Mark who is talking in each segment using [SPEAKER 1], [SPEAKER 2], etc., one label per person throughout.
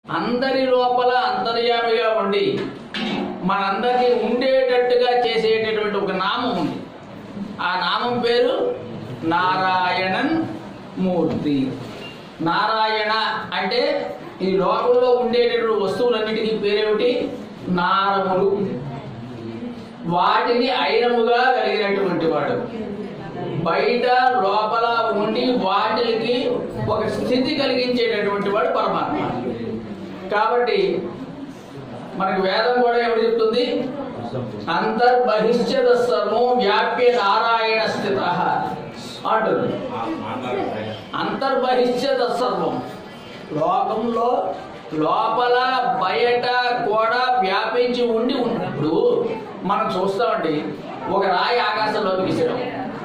[SPEAKER 1] అందరి లోపల అంతర్యామిగా ఉండి మనందరినీ ఉండేటట్టుగా చేసేటటువంటి ఒక నామం ఉంది ఆ నామం పేరు నారాయణన్ మూర్తి నారాయణ అంటే ఈ లోకంలో ఉండేటటువంటి వస్తువులన్నిటికీ పేరేమిటి నారములు వాటిని అయినముగా కలిగినటువంటి వాడు బయట లోపల ఉండి వాటికి ఒక స్థితి కలిగించేటటువంటి వాడు పరమాత్మ కాబట్టి మనకి వేదం కూడా ఏమిటి చెప్తుంది అంతర్బహిష్యత సర్వం వ్యాప్య నారాయణ స్థిత అంటుంది అంతర్బహిష్యత సర్వం లోకంలో లోపల బయట కూడా వ్యాపించి ఉండి ఉన్నప్పుడు మనం చూస్తామండి ఒక రాయి ఆకాశంలోకి విసిరాం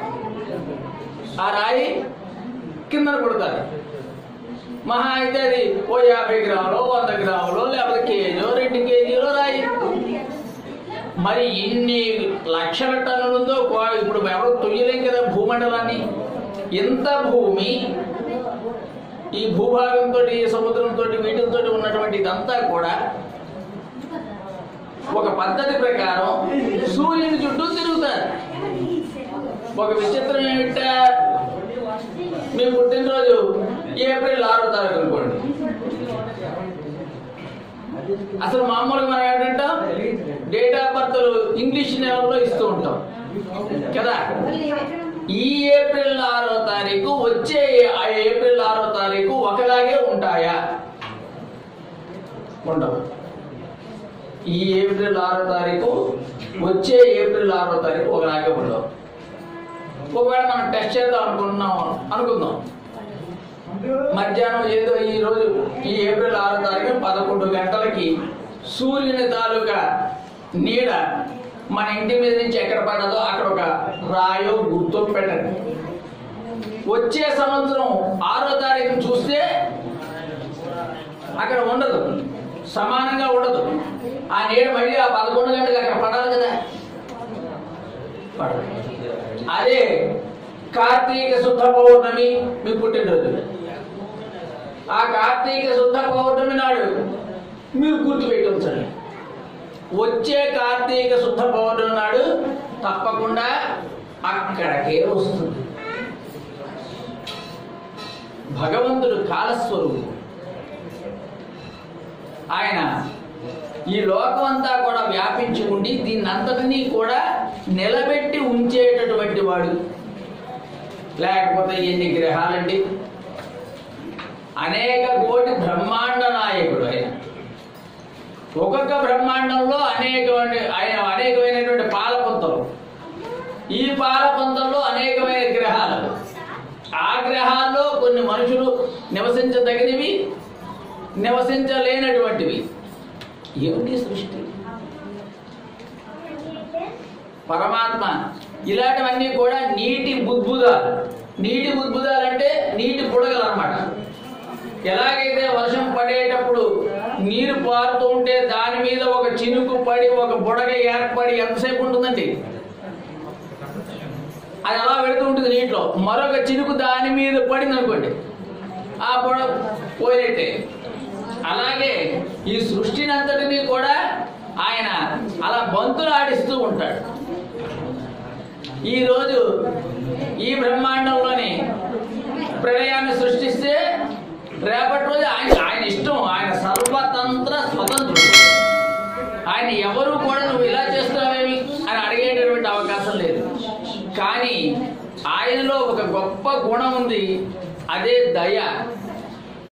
[SPEAKER 1] ఆ రాయి కిందన పడుతుంది మహా అయితే అది ఓ యాభై గ్రాములు వంద గ్రాములు లేకపోతే కేజీ రెండు కేజీలు రాయి మరి ఇన్ని లక్షల టన్నులతో కో- ఇప్పుడు ఎవరు తొయ్యలేం కదా భూమండలాన్ని ఇంత భూమి ఈ భూభాగంతో ఈ సముద్రంతో వీటితో ఉన్నటువంటి ఇదంతా కూడా ఒక పద్ధతి ప్రకారం సూర్యుని చుట్టూ తిరుగుతారు ఒక విచిత్రం ఏమిటా మీ పుట్టినరోజు ఏప్రిల్ ఆరో తారీఖు అనుకోండి అసలు మామూలుగా మనం ఏంటంటాం డేట్ ఆఫ్ బర్త్ ఇంగ్లీష్ నెలలో ఇస్తూ ఉంటాం కదా ఈ ఏప్రిల్ ఆరో తారీఖు వచ్చే ఆ ఏప్రిల్ ఆరో తారీఖు ఒకలాగే ఉంటాయా ఉండవు ఈ ఏప్రిల్ ఆరో తారీఖు వచ్చే ఏప్రిల్ ఆరో తారీఖు ఒకలాగే ఉండవు ఒకవేళ మనం టెస్ట్ చేద్దాం అనుకుంటున్నాం అనుకుందాం మధ్యాహ్నం ఏదో ఈ రోజు ఈ ఏప్రిల్ ఆరో తారీఖు పదకొండు గంటలకి సూర్యుని తాలూకా నీడ మన ఇంటి మీద నుంచి ఎక్కడ పడదో అక్కడ ఒక రాయో గుర్తు పెట్టండి వచ్చే సంవత్సరం ఆరో తారీఖు చూస్తే అక్కడ ఉండదు సమానంగా ఉండదు ఆ నీడ మళ్ళీ ఆ పదకొండు గంటలకు అక్కడ పడాలి కదా పడదు అదే కార్తీక శుద్ధ పౌర్ణమి మీ పుట్టినరోజు ఆ కార్తీక శుద్ధ పౌర్ణమి నాడు మీరు గుర్తుపెట్టి ఉంచండి వచ్చే కార్తీక శుద్ధ పౌర్ణమి నాడు తప్పకుండా అక్కడికే వస్తుంది భగవంతుడు కాలస్వరూపుడు ఆయన ఈ లోకం అంతా కూడా వ్యాపించి ఉండి దీన్ని అంతటినీ కూడా నిలబెట్టి ఉంచేటటువంటి వాడు లేకపోతే ఎన్ని గ్రహాలండి అనేక కోటి బ్రహ్మాండ నాయకుడు ఆయన ఒక్కొక్క బ్రహ్మాండంలో అనేకమైన ఆయన అనేకమైనటువంటి పాలపంతలు ఈ పాలపంతల్లో అనేకమైన గ్రహాలు ఆ గ్రహాల్లో కొన్ని మనుషులు నివసించదగినవి నివసించలేనటువంటివి ఏమిటి సృష్టి పరమాత్మ ఇలాంటివన్నీ కూడా నీటి బుద్భుదాలు నీటి బుద్భుదాలు అంటే నీటి బుడగలు అన్నమాట ఎలాగైతే వర్షం పడేటప్పుడు నీరు పారుతూ ఉంటే దాని మీద ఒక చినుకు పడి ఒక బుడగ ఏర్పడి ఎంతసేపు ఉంటుందండి అది అలా పెడుతూ ఉంటుంది నీటిలో మరొక చినుకు దాని మీద పడింది అనుకోండి ఆ బుడ పోయినట్టే అలాగే ఈ సృష్టిని అంతటినీ కూడా ఆయన అలా బంతులు ఆడిస్తూ ఉంటాడు ఈరోజు ఈ బ్రహ్మాండంలోని ప్రళయాన్ని సృష్టిస్తే రేపటి రోజు ఆయన ఆయన ఇష్టం ఆయన సర్వతంత్ర స్వతంత్రుడు ఆయన ఎవరు కూడా నువ్వు ఇలా చేస్తున్నావేమి అని అడిగేటటువంటి అవకాశం లేదు కానీ ఆయనలో ఒక గొప్ప గుణం ఉంది అదే దయ